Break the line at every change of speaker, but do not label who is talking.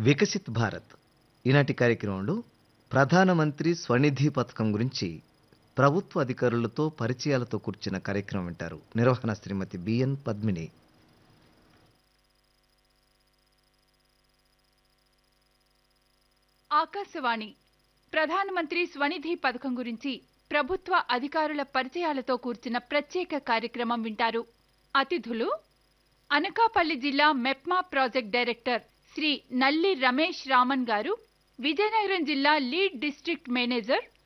వికసిత్ భారత్ ఈనాటి కార్యక్రమంలో ప్రధానమంత్రి స్వనిధి పథకం గురించి ప్రభుత్వ అధికారులతో పరిచయాలతో కూర్చున్న కార్యక్రమం వింటారు నిర్వహణ శ్రీమతి బిఎన్ పద్మిని
ఆకాశవాణి ప్రధానమంత్రి స్వనిధి పథకం గురించి ప్రభుత్వ అధికారుల పరిచయాలతో కూర్చున్న ప్రత్యేక కార్యక్రమం వింటారు అతిథులు అనకాపల్లి జిల్లా మెప్మా ప్రాజెక్ట్ డైరెక్టర్ శ్రీ నల్లి రమేష్ రామన్ గారు విజయనగరం జిల్లా లీడ్ డిస్ట్రిక్ట్ మేనేజర్